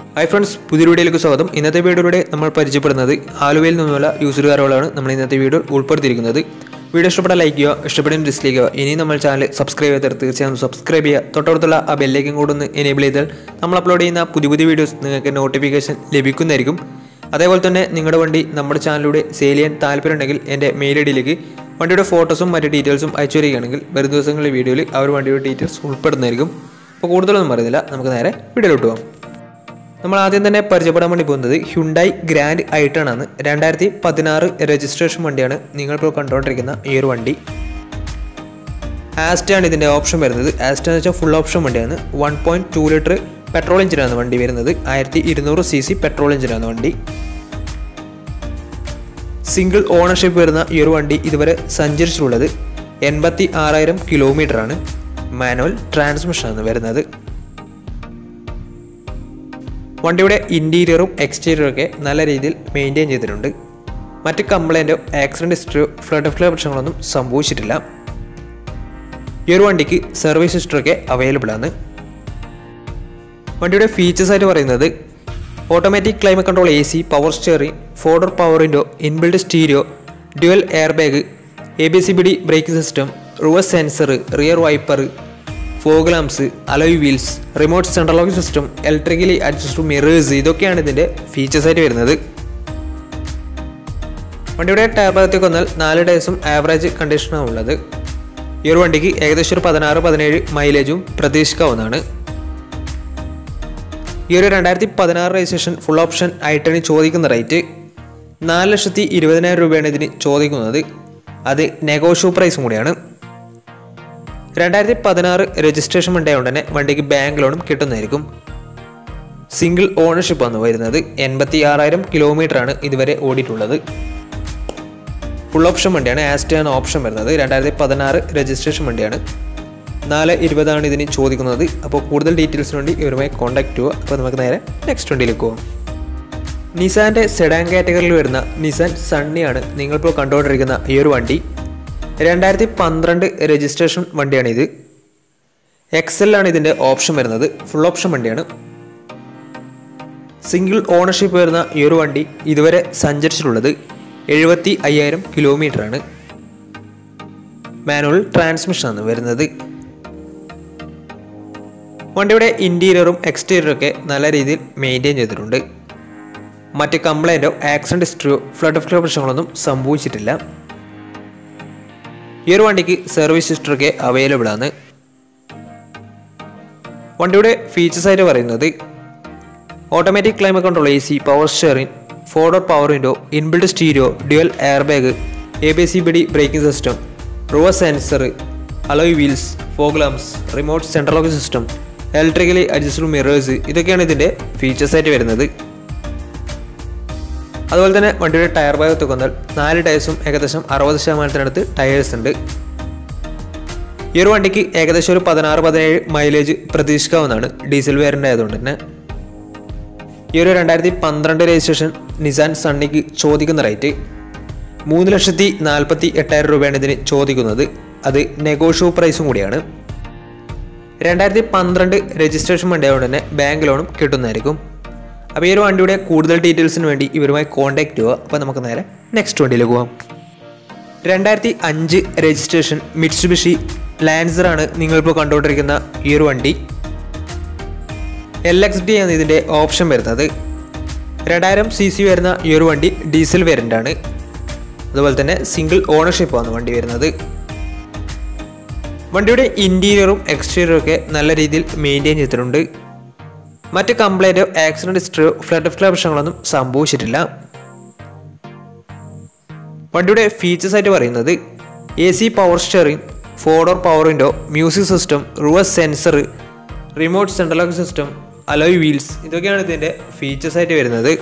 hi friends പുതിയ വീഡിയോയിലേക്ക് സ്വാഗതം ഇന്നത്തെ വീഡിയോയിലൂടെ നമ്മൾ പരിചയപ്പെടുന്നത് ആലുവയിൽ നിന്നുള്ള യൂസർ കാറുകളാണ് നമ്മൾ ഇന്നത്തെ വീഡിയോ ഉൾപ്പെടുത്തിയിരിക്കുന്നത് വീഡിയോ ഇഷ്ടപ്പെട്ടാൽ ലൈക്ക് ചെയ്യുക ഇഷ്ടപ്പെടുന്ന ഡിസ്ലൈക്ക് ചെയ്യുക ഇനി നമ്മൾ ചാനൽ സബ്സ്ക്രൈബ് ചെയ്താൽ തീർച്ചയായും സബ്സ്ക്രൈബ് ചെയ്യുക തൊട്ടടുത്തുള്ള ആ ബെല്ലേക്കും കൂടെ ഒന്ന് എനേബിൾ ചെയ്താൽ നമ്മൾ അപ്ലോഡ് ചെയ്യുന്ന പുതിയ പുതിയ വീഡിയോസ് നിങ്ങൾക്ക് നോട്ടിഫിക്കേഷൻ ലഭിക്കുന്നതായിരിക്കും അതേപോലെ തന്നെ നിങ്ങളുടെ വണ്ടി നമ്മുടെ ചാനലിലൂടെ സെയിൽ ചെയ്യാൻ താല്പര്യമുണ്ടെങ്കിൽ എൻ്റെ മെയിൽ ഐ ഡിയിലേക്ക് വണ്ടിയുടെ ഫോട്ടോസും മറ്റ് ഡീറ്റെയിൽസും അയച്ചു വരികയാണെങ്കിൽ വരും ദിവസങ്ങളിലെ വീഡിയോയിൽ ആ ഒരു വണ്ടിയുടെ ഡീറ്റെയിൽസ് ഉൾപ്പെടുന്നതായിരിക്കും അപ്പോൾ കൂടുതലൊന്നും പറയുന്നില്ല നമുക്ക് നേരെ വീഡിയോയിലോട്ട് പോകാം നമ്മൾ ആദ്യം തന്നെ പരിചയപ്പെടാൻ വേണ്ടി പോകുന്നത് ഹ്യുണ്ടായി ഗ്രാൻഡ് ഐട്ടൺ ആണ് രണ്ടായിരത്തി പതിനാറ് രജിസ്ട്രേഷൻ വണ്ടിയാണ് നിങ്ങളിപ്പോൾ കണ്ടുകൊണ്ടിരിക്കുന്ന ഈ ഒരു വണ്ടി ആസ്റ്റ ആണ് ഇതിൻ്റെ ഓപ്ഷൻ വരുന്നത് ആസ്റ്റ എന്ന് വെച്ചാൽ ഫുൾ ഓപ്ഷൻ വണ്ടിയാണ് one point two litre petrol എഞ്ചിനാണ് വണ്ടി വരുന്നത് ആയിരത്തി ഇരുന്നൂറ് സി സി പെട്രോൾ എഞ്ചിനാണ് വണ്ടി സിംഗിൾ ഓണർഷിപ്പ് വരുന്ന ഈ ഒരു വണ്ടി ഇതുവരെ സഞ്ചരിച്ചിട്ടുള്ളത് എൺപത്തി ആറായിരം കിലോമീറ്ററാണ് മാനുവൽ ട്രാൻസ്മിഷനാണ് വരുന്നത് വണ്ടിയുടെ ഇൻറ്റീരിയറും എക്സ്റ്റീരിയറും ഒക്കെ നല്ല രീതിയിൽ മെയിൻറ്റെയിൻ ചെയ്തിട്ടുണ്ട് മറ്റ് കംപ്ലൈൻറ്റോ ആക്സിഡൻറ്റ് ഹിസ്റ്ററിയോ ഫ്ലഡ് ഓഫ് പ്രശ്നങ്ങളൊന്നും സംഭവിച്ചിട്ടില്ല ഈ ഒരു വണ്ടിക്ക് സർവീസ് ഹിസ്റ്ററൊക്കെ അവൈലബിൾ ആണ് വണ്ടിയുടെ ഫീച്ചേഴ്സ് ആയിട്ട് പറയുന്നത് automatic climate control A C power steering four door power window inbuilt stereo dual air bag A B C B D brake system reverse sensor rear wiper fog lamps alloy wheels remote central lock system electrically adjust mirrors ഇതൊക്കെയാണ് ഇതിൻ്റെ features ആയിട്ട് വരുന്നത് വണ്ടിയുടെ tyre ഭാഗത്തേക്ക് വന്നാൽ നാല് ഡേയ്സും average കണ്ടീഷനാണ് ഉള്ളത് ഈ ഒരു വണ്ടിക്ക് ഏകദേശം ഒരു പതിനാറ് പതിനേഴ് മൈലേജും പ്രതീക്ഷിക്കാവുന്നതാണ് ഈ ഒരു രണ്ടായിരത്തി പതിനാറ് രജിസ്ട്രേഷൻ ഫുൾ ഓപ്ഷൻ ഐട്ടണി ചോദിക്കുന്ന റേറ്റ് നാല് ലക്ഷത്തി ഇരുപതിനായിരം രൂപയാണ് ഇതിന് ചോദിക്കുന്നത് അത് നെഗോഷ്യോ പ്രൈസും കൂടിയാണ് രണ്ടായിരത്തി പതിനാറ് രജിസ്ട്രേഷൻ വണ്ടിയായതുകൊണ്ട് തന്നെ വണ്ടിക്ക് ബാങ്ക് ലോണും കിട്ടുന്നതായിരിക്കും സിംഗിൾ ഓണർഷിപ്പ് ആണ് വരുന്നത് എൺപത്തി ആറായിരം കിലോമീറ്ററാണ് ഇതുവരെ ഓടിയിട്ടുള്ളത് ഫുൾ ഓപ്ഷൻ വണ്ടിയാണ് ആസ്റ്റയാണ് ഓപ്ഷൻ വരുന്നത് രണ്ടായിരത്തി പതിനാറ് രജിസ്ട്രേഷൻ വണ്ടിയാണ് നാല് ഇരുപതാണ് ഇതിന് ചോദിക്കുന്നത് അപ്പോൾ കൂടുതൽ ഡീറ്റെയിൽസിന് വേണ്ടി ഇവരുമായി കോൺടാക്ട് ചെയ്യുക അപ്പോൾ നമുക്ക് നേരെ നെക്സ്റ്റ് വണ്ടിയിലേക്ക് പോകാം നിസാൻ്റെ സെഡാൻ കാറ്റഗറിയിൽ വരുന്ന നിസാൻ സണ്ണിയാണ് നിങ്ങളിപ്പോൾ കണ്ടുകൊണ്ടിരിക്കുന്ന ഈ ഒരു വണ്ടി രണ്ടായിരത്തി പന്ത്രണ്ട് രജിസ്ട്രേഷൻ വണ്ടിയാണ് ഇത് എക്സലാണ് ഇതിൻ്റെ ഓപ്ഷൻ വരുന്നത് ഫുൾ ഓപ്ഷൻ വണ്ടിയാണ് സിംഗിൾ ഓണർഷിപ്പ് വരുന്ന ഈ ഒരു വണ്ടി ഇതുവരെ സഞ്ചരിച്ചിട്ടുള്ളത് എഴുപത്തി അയ്യായിരം കിലോമീറ്ററാണ് മാനുവൽ ട്രാൻസ്മിഷനാണ് വരുന്നത് വണ്ടിയുടെ ഇൻറ്റീരിയറും എക്സ്റ്റീരിയറും ഒക്കെ നല്ല രീതിയിൽ മെയിൻറ്റെയിൻ ചെയ്തിട്ടുണ്ട് മറ്റ് കംപ്ലൈൻറ്റോ ആക്സിഡൻറ്റ് ഹിസ്റ്ററിയോ ഫ്ലഡ് ഓഫ് പ്രശ്നങ്ങളൊന്നും സംഭവിച്ചിട്ടില്ല ഈ ഒരു വണ്ടിക്ക് സർവീസ് ഹിസ്റ്ററൊക്കെ അവൈലബിൾ ആണ് വണ്ടിയുടെ ഫീച്ചേഴ്സ് ആയിട്ട് പറയുന്നത് automatic climate control A C power steering four door power window inbuilt stereo dual air bag A B C B D braking system reverse sensor alloy wheels fog lamps remote central lock system electrically adjustable mirrors ഇതൊക്കെയാണ് ഇതിൻ്റെ features ആയിട്ട് വരുന്നത് അതുപോലെ തന്നെ വണ്ടിയുടെ tyre ഭാഗത്ത് വന്നാൽ നാല് ടയേഴ്സും ഏകദേശം അറുപത് ശതമാനത്തിനടുത്ത് ടയേഴ്സ് ഉണ്ട് ഈ ഒരു വണ്ടിക്ക് ഏകദേശം ഒരു പതിനാറ് പതിനേഴ് മൈലേജ് പ്രതീക്ഷിക്കാവുന്നതാണ് ഡീസൽ വേരിയൻ്റ് ആയതുകൊണ്ട് തന്നെ ഈ ഒരു രണ്ടായിരത്തി പന്ത്രണ്ട് രജിസ്ട്രേഷൻ നിസാൻ സണ്ണിക്ക് ചോദിക്കുന്ന റേറ്റ് മൂന്ന് ലക്ഷത്തി നാൽപ്പത്തി എട്ടായിരം രൂപയാണ് ഇതിന് ചോദിക്കുന്നത് അത് നെഗോഷ്യോ പ്രൈസും കൂടിയാണ് രണ്ടായിരത്തി പന്ത്രണ്ട് രജിസ്ട്രേഷൻ വണ്ടി ആയതുകൊണ്ട് തന്നെ ബാങ്ക് ലോണും കിട്ടുന്നതായിരിക്കും അപ്പോൾ ഈ ഒരു വണ്ടിയുടെ കൂടുതൽ ഡീറ്റെയിൽസിന് വേണ്ടി ഇവരുമായി കോൺടാക്ട് ചെയ്യുക അപ്പോൾ നമുക്ക് നേരെ നെക്സ്റ്റ് വണ്ടിയിലേക്ക് പോകാം രണ്ടായിരത്തി അഞ്ച് രജിസ്ട്രേഷൻ മിറ്റ്സുബിഷി ലാൻസറാണ് നിങ്ങളിപ്പോൾ കണ്ടുകൊണ്ടിരിക്കുന്ന ഈ ഒരു വണ്ടി എൽ എക്സ് ഡി ആണ് ഇതിൻ്റെ ഓപ്ഷൻ വരുന്നത് രണ്ടായിരം സി സി വരുന്ന ഈ ഒരു വണ്ടി ഡീസൽ വേരിയൻ്റ് ആണ് അതുപോലെ തന്നെ സിംഗിൾ ഓണർഷിപ്പ് ആണ് വണ്ടി വരുന്നത് വണ്ടിയുടെ ഇൻറ്റീരിയറും എക്സ്റ്റീരിയറും ഒക്കെ നല്ല രീതിയിൽ മെയിൻറ്റെയിൻ ചെയ്തിട്ടുണ്ട് മറ്റ് കംപ്ലൈൻറ്റോ ആക്സിഡൻറ്റ് ഹിസ്റ്ററിയോ ഫ്ലഡ് ഓഫ് പ്രശ്നങ്ങളൊന്നും സംഭവിച്ചിട്ടില്ല വണ്ടിയുടെ ഫീച്ചേഴ്സ് ആയിട്ട് പറയുന്നത് A C power steering four door power window music system reverse sensor remote central lock system alloy wheels ഇതൊക്കെയാണ് ഇതിൻ്റെ ഫീച്ചേഴ്സ് ആയിട്ട് വരുന്നത്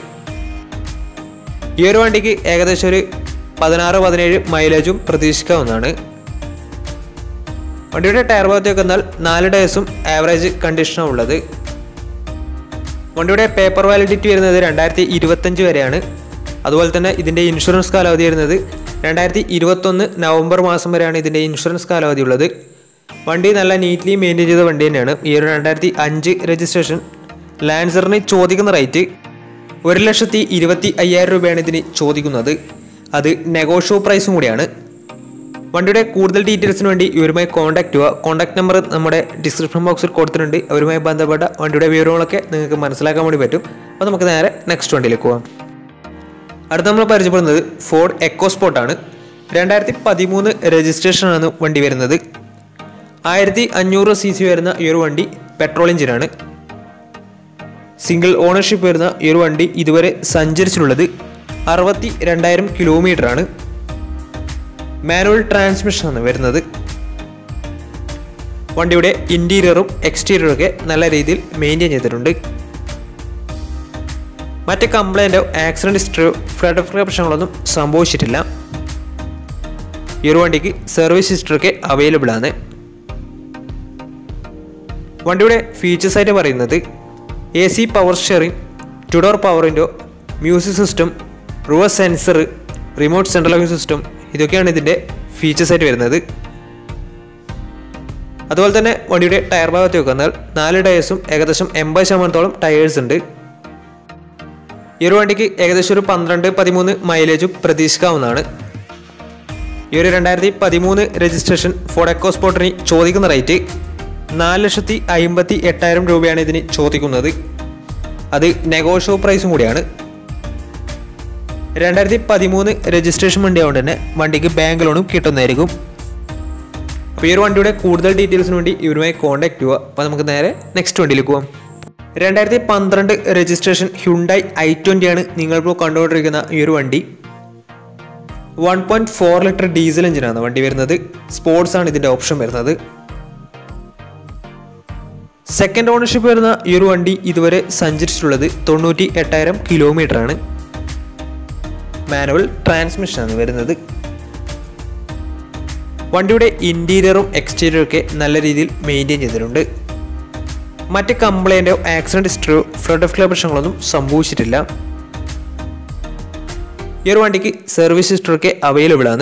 ഈ ഒരു വണ്ടിക്ക് ഏകദേശം ഒരു പതിനാറ് പതിനേഴ് മൈലേജും പ്രതീക്ഷിക്കാവുന്നതാണ് വണ്ടിയുടെ ടയർ ഭാഗത്തേക്ക് വന്നാൽ നാല് ഡേയ്സും ആവറേജ് കണ്ടീഷനാണ് ഉള്ളത് വണ്ടിയുടെ പേപ്പർ വാലിഡിറ്റി വരുന്നത് രണ്ടായിരത്തി ഇരുപത്തഞ്ച് വരെയാണ് അതുപോലെ തന്നെ ഇതിൻ്റെ ഇൻഷുറൻസ് കാലാവധി വരുന്നത് രണ്ടായിരത്തി ഇരുപത്തൊന്ന് നവംബർ മാസം വരെയാണ് ഇതിൻ്റെ ഇൻഷുറൻസ് കാലാവധി ഉള്ളത് വണ്ടി നല്ല നീറ്റ്ലി മെയിൻറ്റെയിൻ ചെയ്ത വണ്ടി തന്നെയാണ് ഈ ഒരു രണ്ടായിരത്തി അഞ്ച് രജിസ്ട്രേഷൻ ലാൻസറിന് ചോദിക്കുന്ന റേറ്റ് ഒരു ലക്ഷത്തി ഇരുപത്തി അയ്യായിരം രൂപയാണ് ഇതിന് ചോദിക്കുന്നത് അത് നെഗോഷ്യോ പ്രൈസും കൂടിയാണ് വണ്ടിയുടെ കൂടുതൽ ഡീറ്റെയിൽസിന് വേണ്ടി ഇവരുമായി കോൺടാക്ട് ചെയ്യുക കോൺടാക്ട് നമ്പർ നമ്മുടെ ഡിസ്ക്രിപ്ഷൻ ബോക്സിൽ കൊടുത്തിട്ടുണ്ട് അവരുമായി ബന്ധപ്പെട്ട വണ്ടിയുടെ വിവരങ്ങളൊക്കെ നിങ്ങൾക്ക് മനസ്സിലാക്കാൻ വേണ്ടി പറ്റും അപ്പോൾ നമുക്ക് നേരെ നെക്സ്റ്റ് വണ്ടിയിലേക്ക് പോകാം അടുത്ത നമ്മൾ പരിചയപ്പെടുന്നത് ഫോർഡ് എക്കോസ്പോർട്ടാണ് രണ്ടായിരത്തി പതിമൂന്ന് രജിസ്ട്രേഷനാണ് വണ്ടി വരുന്നത് ആയിരത്തി അഞ്ഞൂറ് സി സി വരുന്ന ഈ ഒരു വണ്ടി പെട്രോൾ എഞ്ചിനാണ് സിംഗിൾ ഓണർഷിപ്പ് വരുന്ന ഈ ഒരു വണ്ടി ഇതുവരെ സഞ്ചരിച്ചിട്ടുള്ളത് അറുപത്തി രണ്ടായിരം കിലോമീറ്ററാണ് മാനുവൽ ട്രാൻസ്മിഷനാണ് വരുന്നത് വണ്ടിയുടെ ഇൻറ്റീരിയറും എക്സ്റ്റീരിയറും ഒക്കെ നല്ല രീതിയിൽ മെയിൻറ്റെയിൻ ചെയ്തിട്ടുണ്ട് മറ്റ് കംപ്ലൈൻറ്റോ ആക്സിഡൻറ്റ് ഹിസ്റ്ററിയോ ഫ്ലഡ് പ്രശ്നങ്ങളൊന്നും സംഭവിച്ചിട്ടില്ല ഈ ഒരു വണ്ടിക്ക് സർവീസ് ഹിസ്റ്ററൊക്കെ അവൈലബിൾ ആണ് വണ്ടിയുടെ ഫീച്ചേഴ്സ് ആയിട്ട് പറയുന്നത് A C power sharing two door power window music system reverse sensor remote central locking system ഇതൊക്കെയാണ് ഇതിൻ്റെ ഫീച്ചേഴ്സ് ആയിട്ട് വരുന്നത് അതുപോലെ തന്നെ വണ്ടിയുടെ ടയർ ഭാഗത്ത് വന്നാൽ നാല് ടയേഴ്സും ഏകദേശം എൺപത് ശതമാനത്തോളം ടയേഴ്സ് ഉണ്ട് ഈ ഒരു വണ്ടിക്ക് ഏകദേശം ഒരു പന്ത്രണ്ട് പതിമൂന്ന് മൈലേജും പ്രതീക്ഷിക്കാവുന്നതാണ് ഈ ഒരു രണ്ടായിരത്തി പതിമൂന്ന് രജിസ്ട്രേഷൻ ഫോർഡ് എക്കോസ്പോർട്ടിന് ചോദിക്കുന്ന റേറ്റ് നാല് ലക്ഷത്തി അമ്പത്തി എട്ടായിരം രൂപയാണ് ഇതിന് ചോദിക്കുന്നത് അത് നെഗോഷ്യോ പ്രൈസും കൂടിയാണ് രണ്ടായിരത്തി പതിമൂന്ന് രജിസ്ട്രേഷൻ വണ്ടി ആയതുകൊണ്ട് തന്നെ വണ്ടിക്ക് ബാങ്ക് ലോണും കിട്ടുന്നതായിരിക്കും അപ്പോൾ ഈ ഒരു വണ്ടിയുടെ കൂടുതൽ ഡീറ്റെയിൽസിന് വേണ്ടി ഇവരുമായി കോൺടാക്ട് ചെയ്യുക അപ്പോൾ നമുക്ക് നേരെ നെക്സ്റ്റ് വണ്ടിയിലേക്ക് പോകാം രണ്ടായിരത്തി പന്ത്രണ്ട് രജിസ്ട്രേഷൻ ഹ്യുണ്ടായി ഐ ട്വൻ്റി ആണ് നിങ്ങളിപ്പോൾ കണ്ടുകൊണ്ടിരിക്കുന്ന ഈ ഒരു വണ്ടി one point four litre diesel എഞ്ചിനാണ് വണ്ടി വരുന്നത് സ്പോർട്സ് ആണ് ഇതിൻ്റെ ഓപ്ഷൻ വരുന്നത് സെക്കൻഡ് ഓണർഷിപ്പ് വരുന്ന ഈ ഒരു വണ്ടി ഇതുവരെ സഞ്ചരിച്ചിട്ടുള്ളത് തൊണ്ണൂറ്റി എട്ടായിരം കിലോമീറ്റർ ആണ് മാനുവൽ ട്രാൻസ്മിഷൻ ആണ് വരുന്നത് വണ്ടിയുടെ ഇൻറ്റീരിയറും എക്സ്റ്റീരിയറും ഒക്കെ നല്ല രീതിയിൽ മെയിൻറ്റെയിൻ ചെയ്തിട്ടുണ്ട് മറ്റ് കംപ്ലൈൻറ്റോ ആക്സിഡൻറ്റ് ഹിസ്റ്ററിയോ ഫ്ലഡ് ഓഫ് പ്രശ്നങ്ങളൊന്നും സംഭവിച്ചിട്ടില്ല ഈ ഒരു വണ്ടിക്ക് സർവീസ് ഹിസ്റ്ററൊക്കെ അവൈലബിൾ ആണ്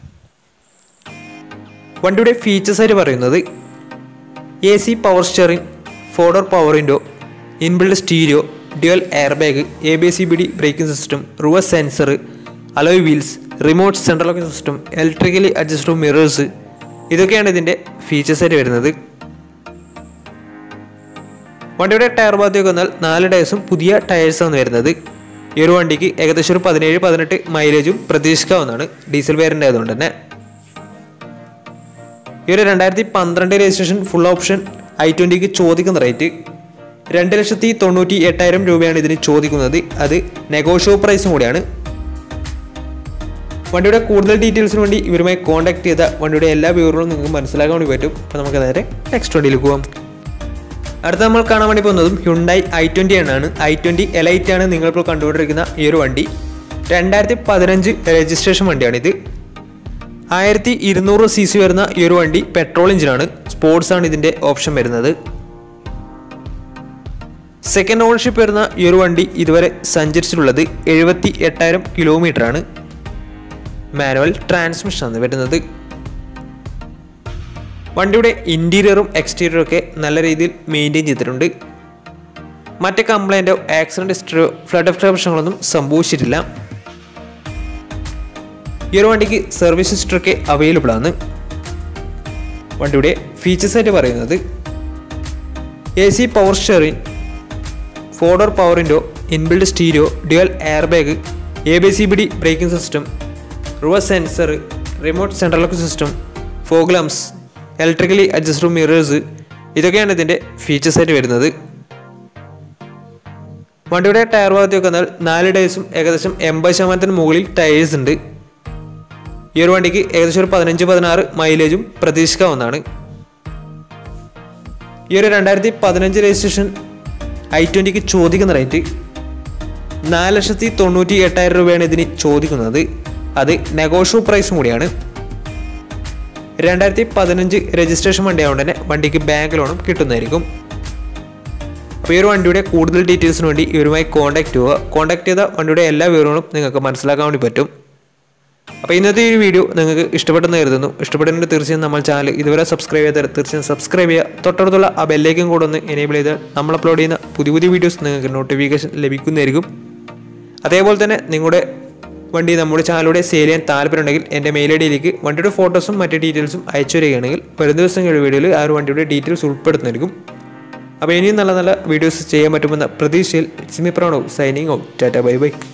വണ്ടിയുടെ ഫീച്ചേഴ്സ് ആയിട്ട് പറയുന്നത് A C power steering four door power window inbuilt stereo dual air bag A B C B D braking system reverse sensor alloy wheels remote central locking system electrically adjustable mirrors ഇതൊക്കെയാണ് ഇതിൻ്റെ features ആയിട്ട് വരുന്നത് വണ്ടിയുടെ tyre ഭാഗത്തേക്ക് വന്നാൽ നാല് ടയേഴ്സും പുതിയ ടയേഴ്സാണ് വരുന്നത് ഈ ഒരു വണ്ടിക്ക് ഏകദേശം ഒരു പതിനേഴ് പതിനെട്ട് മൈലേജും പ്രതീക്ഷിക്കാവുന്നതാണ് ഡീസൽ വേരിയൻ്റ് ആയതുകൊണ്ട് തന്നെ ഈ ഒരു രണ്ടായിരത്തി പന്ത്രണ്ട് രജിസ്ട്രേഷൻ ഫുൾ ഓപ്ഷൻ ഐ ട്വൻറ്റിക്ക് ചോദിക്കുന്ന റേറ്റ് രണ്ട് ലക്ഷത്തി തൊണ്ണൂറ്റി എട്ടായിരം രൂപയാണ് ഇതിന് ചോദിക്കുന്നത് അത് നെഗോഷ്യോ പ്രൈസും കൂടിയാണ് വണ്ടിയുടെ കൂടുതൽ ഡീറ്റെയിൽസിന് വേണ്ടി ഇവരുമായി കോൺടാക്ട് ചെയ്ത വണ്ടിയുടെ എല്ലാ വിവരങ്ങളും നിങ്ങൾക്ക് മനസ്സിലാക്കാൻ വേണ്ടി പറ്റും അപ്പോൾ നമുക്ക് നേരെ നെക്സ്റ്റ് വണ്ടിയിലേക്ക് പോകാം അടുത്ത നമ്മൾ കാണാൻ വേണ്ടി പോകുന്നതും ഹ്യുണ്ടായി ഐ ട്വൻറ്റി ആണ് ഐ ട്വൻറ്റി എലൈറ്റ് ആണ് നിങ്ങളിപ്പോൾ കണ്ടുകൊണ്ടിരിക്കുന്ന ഈ ഒരു വണ്ടി രണ്ടായിരത്തി പതിനഞ്ച് രജിസ്ട്രേഷൻ വണ്ടിയാണിത് ആയിരത്തി ഇരുന്നൂറ് സി സി വരുന്ന ഈ ഒരു വണ്ടി പെട്രോൾ എഞ്ചിനാണ് സ്പോർട്സ് ആണ് ഇതിൻ്റെ ഓപ്ഷൻ വരുന്നത് സെക്കൻഡ് ഓണർഷിപ്പ് വരുന്ന ഈ ഒരു വണ്ടി ഇതുവരെ സഞ്ചരിച്ചിട്ടുള്ളത് എഴുപത്തി എട്ടായിരം കിലോമീറ്റർ ആണ് മാനുവൽ ട്രാൻസ്മിഷൻ ആണ് വരുന്നത് വണ്ടിയുടെ ഇൻറ്റീരിയറും എക്സ്റ്റീരിയറും ഒക്കെ നല്ല രീതിയിൽ മെയിൻറ്റെയിൻ ചെയ്തിട്ടുണ്ട് മറ്റ് കംപ്ലൈൻറ്റോ ആക്സിഡൻറ്റ് ഹിസ്റ്ററിയോ ഫ്ലഡ് ഓഫ് പ്രശ്നങ്ങളൊന്നും സംഭവിച്ചിട്ടില്ല ഈ ഒരു വണ്ടിക്ക് സർവീസ് ഹിസ്റ്ററൊക്കെ അവൈലബിൾ ആണ് വണ്ടിയുടെ ഫീച്ചേഴ്സ് ആയിട്ട് പറയുന്നത് A C power steering four door power window inbuilt stereo dual air bag A B C B D braking system reverse sensor remote central lock system fog lamps electrically adjustable mirrors ഇതൊക്കെയാണ് ഇതിൻ്റെ features ആയിട്ട് വരുന്നത് വണ്ടിയുടെ tyre ഭാഗത്തേക്ക് വന്നാൽ നാല് ടയേഴ്സും ഏകദേശം എൺപത് ശതമാനത്തിന് മുകളിൽ ടയേഴ്സ് ഉണ്ട് ഈ ഒരു വണ്ടിക്ക് ഏകദേശം ഒരു പതിനഞ്ച് പതിനാറ് മൈലേജും പ്രതീക്ഷിക്കാവുന്നതാണ് ഈ ഒരു രണ്ടായിരത്തി പതിനഞ്ച് രജിസ്ട്രേഷൻ ഐ ട്വൻറ്റിക്ക് ചോദിക്കുന്ന റേറ്റ് നാല് ലക്ഷത്തി തൊണ്ണൂറ്റി എട്ടായിരം രൂപയാണ് ഇതിന് ചോദിക്കുന്നത് അത് നെഗോഷ്യോ പ്രൈസും കൂടിയാണ് രണ്ടായിരത്തി പതിനഞ്ച് രജിസ്ട്രേഷൻ വണ്ടി ആയതുകൊണ്ട് തന്നെ വണ്ടിക്ക് ബാങ്ക് ലോണും കിട്ടുന്നതായിരിക്കും അപ്പോൾ ഈ ഒരു വണ്ടിയുടെ കൂടുതൽ ഡീറ്റെയിൽസിന് വേണ്ടി ഇവരുമായി കോൺടാക്ട് ചെയ്യുക കോൺടാക്ട് ചെയ്ത വണ്ടിയുടെ എല്ലാ വിവരങ്ങളും നിങ്ങൾക്ക് മനസ്സിലാക്കാൻ വേണ്ടി പറ്റും അപ്പോൾ ഇന്നത്തെ ഈ വീഡിയോ നിങ്ങൾക്ക് ഇഷ്ടപ്പെട്ടെന്ന് കരുതുന്നു ഇഷ്ടപ്പെട്ടിട്ടുണ്ടെങ്കിൽ തീർച്ചയായും നമ്മൾ ചാനൽ ഇതുവരെ സബ്സ്ക്രൈബ് ചെയ്താൽ തീർച്ചയായും സബ്സ്ക്രൈബ് ചെയ്യുക തൊട്ടടുത്തുള്ള ആ ബെല്ലേക്കും കൂടെ ഒന്ന് എനേബിൾ ചെയ്താൽ നമ്മൾ അപ്ലോഡ് ചെയ്യുന്ന പുതിയ പുതിയ വീഡിയോസ് നിങ്ങൾക്ക് നോട്ടിഫിക്കേഷൻ ലഭിക്കുന്നതായിരിക്കും അതേപോലെ തന്നെ നിങ്ങളുടെ വണ്ടി നമ്മുടെ ചാനലിലൂടെ സെയിൽ ചെയ്യാൻ താല്പര്യമുണ്ടെങ്കിൽ എൻ്റെ മെയിൽ ഐ ഡിയിലേക്ക് വണ്ടിയുടെ ഫോട്ടോസും മറ്റ് ഡീറ്റെയിൽസും അയച്ചു വരികയാണെങ്കിൽ വരും ദിവസങ്ങളുടെ വീഡിയോയിൽ ആ ഒരു വണ്ടിയുടെ ഡീറ്റെയിൽസ് ഉൾപ്പെടുത്തുന്നതായിരിക്കും അപ്പോൾ ഇനിയും നല്ല നല്ല വീഡിയോസ് ചെയ്യാൻ പറ്റുമെന്ന പ്രതീക്ഷയിൽ it's me Pranav signing out tata bye by